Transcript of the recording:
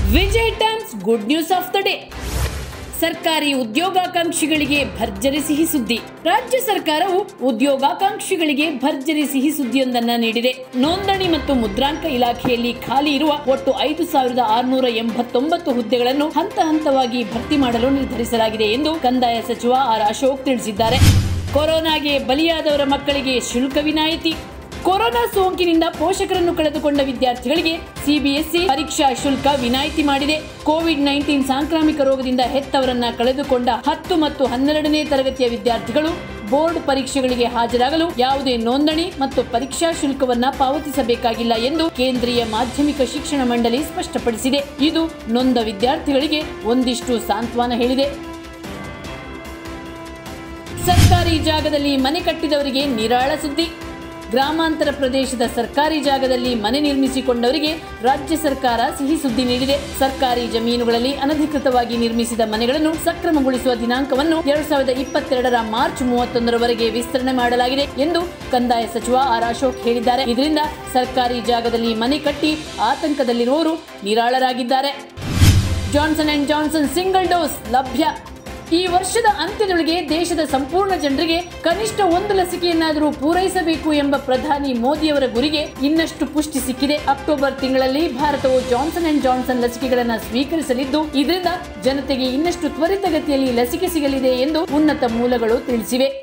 Vijay Times good news of the day ಸರ್ಕಾರಿ ಉದ್ಯೋಗಾಕಾಂಕ್ಷಿಗಳಿಗೆ ಭರ್ಜರಿ ಸಿಹಿ ಸುದ್ದಿ ರಾಜ್ಯ ಸರ್ಕಾರವು ಉದ್ಯೋಗಾಕಾಂಕ್ಷಿಗಳಿಗೆ ಭರ್ಜರಿ ಸಿಹಿ ಸುದ್ದಿಯೊಂದನ್ನ ನೀಡಿದೆ ನೋಂದಣಿ ಮತ್ತು ಮುದ್ರಾಂಕ ಇಲಾಖೆಯಲ್ಲಿ ಖಾಲಿ ಇರುವ ಒಟ್ಟು ಐದು ಸಾವಿರದ ಆರುನೂರ ಎಂಬತ್ತೊಂಬತ್ತು ಹುದ್ದೆಗಳನ್ನು ಹಂತ ಹಂತವಾಗಿ ಭರ್ತಿ ಮಾಡಲು ನಿರ್ಧರಿಸಲಾಗಿದೆ ಎಂದು ಕಂದಾಯ ಸಚಿವ ಆರ್ ಅಶೋಕ್ ತಿಳಿಸಿದ್ದಾರೆ ಕೊರೋನಾಗೆ ಬಲಿಯಾದವರ ಮಕ್ಕಳಿಗೆ ಶುಲ್ಕ ವಿನಾಯಿತಿ ಕೊರೋನಾ ಸೋಂಕಿನಿಂದ ಪೋಷಕರನ್ನು ಕಳೆದುಕೊಂಡ ವಿದ್ಯಾರ್ಥಿಗಳಿಗೆ ಸಿಬಿಎಸ್ಇ ಪರೀಕ್ಷಾ ಶುಲ್ಕ ವಿನಾಯಿತಿ ಮಾಡಿದೆ ಕೋವಿಡ್ ನೈನ್ಟೀನ್ ಸಾಂಕ್ರಾಮಿಕ ರೋಗದಿಂದ ಹೆತ್ತವರನ್ನ ಕಳೆದುಕೊಂಡ ಹತ್ತು ಮತ್ತು ಹನ್ನೆರಡನೇ ತರಗತಿಯ ವಿದ್ಯಾರ್ಥಿಗಳು ಬೋರ್ಡ್ ಪರೀಕ್ಷೆಗಳಿಗೆ ಹಾಜರಾಗಲು ಯಾವುದೇ ನೋಂದಣಿ ಮತ್ತು ಪರೀಕ್ಷಾ ಶುಲ್ಕವನ್ನ ಪಾವತಿಸಬೇಕಾಗಿಲ್ಲ ಎಂದು ಕೇಂದ್ರೀಯ ಮಾಧ್ಯಮಿಕ ಶಿಕ್ಷಣ ಮಂಡಳಿ ಸ್ಪಷ್ಟಪಡಿಸಿದೆ ಇದು ನೊಂದ ವಿದ್ಯಾರ್ಥಿಗಳಿಗೆ ಒಂದಿಷ್ಟು ಸಾಂತ್ವನ ಹೇಳಿದೆ ಸರ್ಕಾರಿ ಜಾಗದಲ್ಲಿ ಮನೆ ಕಟ್ಟಿದವರಿಗೆ ನಿರಾಳ ಸುದ್ದಿ ಗ್ರಾಮಾಂತರ ಪ್ರದೇಶದ ಸರ್ಕಾರಿ ಜಾಗದಲ್ಲಿ ಮನೆ ನಿರ್ಮಿಸಿಕೊಂಡವರಿಗೆ ರಾಜ್ಯ ಸರ್ಕಾರ ಸಿಹಿ ಸುದ್ದಿ ನೀಡಿದೆ ಸರ್ಕಾರಿ ಜಮೀನುಗಳಲ್ಲಿ ಅನಧಿಕೃತವಾಗಿ ನಿರ್ಮಿಸಿದ ಮನೆಗಳನ್ನು ಸಕ್ರಮಗೊಳಿಸುವ ದಿನಾಂಕವನ್ನು ಎರಡ್ ಸಾವಿರದ ಇಪ್ಪತ್ತೆರಡರ ಮಾರ್ಚ್ ಮೂವತ್ತೊಂದರವರೆಗೆ ವಿಸ್ತರಣೆ ಮಾಡಲಾಗಿದೆ ಎಂದು ಕಂದಾಯ ಸಚಿವ ಆರ್ ಅಶೋಕ್ ಹೇಳಿದ್ದಾರೆ ಇದರಿಂದ ಸರ್ಕಾರಿ ಜಾಗದಲ್ಲಿ ಮನೆ ಕಟ್ಟಿ ಆತಂಕದಲ್ಲಿರುವವರು ನಿರಾಳರಾಗಿದ್ದಾರೆ Johnson and Johnson single dose ಲಭ್ಯ ಈ ವರ್ಷದ ಅಂತ್ಯದೊಳಗೆ ದೇಶದ ಸಂಪೂರ್ಣ ಜನರಿಗೆ ಕನಿಷ್ಠ ಒಂದು ಲಸಿಕೆಯನ್ನಾದರೂ ಪೂರೈಸಬೇಕು ಎಂಬ ಪ್ರಧಾನಿ ಮೋದಿಯವರ ಗುರಿಗೆ ಇನ್ನಷ್ಟು ಪುಷ್ಟಿ ಸಿಕ್ಕಿದೆ ಅಕ್ಟೋಬರ್ ತಿಂಗಳಲ್ಲಿ ಭಾರತವು ಜಾನ್ಸನ್ ಅಂಡ್ ಜಾನ್ಸನ್ ಲಸಿಕೆಗಳನ್ನು ಸ್ವೀಕರಿಸಲಿದ್ದು ಇದರಿಂದ ಜನತೆಗೆ ಇನ್ನಷ್ಟು ತ್ವರಿತಗತಿಯಲ್ಲಿ ಲಸಿಕೆ ಸಿಗಲಿದೆ ಎಂದು ಉನ್ನತ ಮೂಲಗಳು ತಿಳಿಸಿವೆ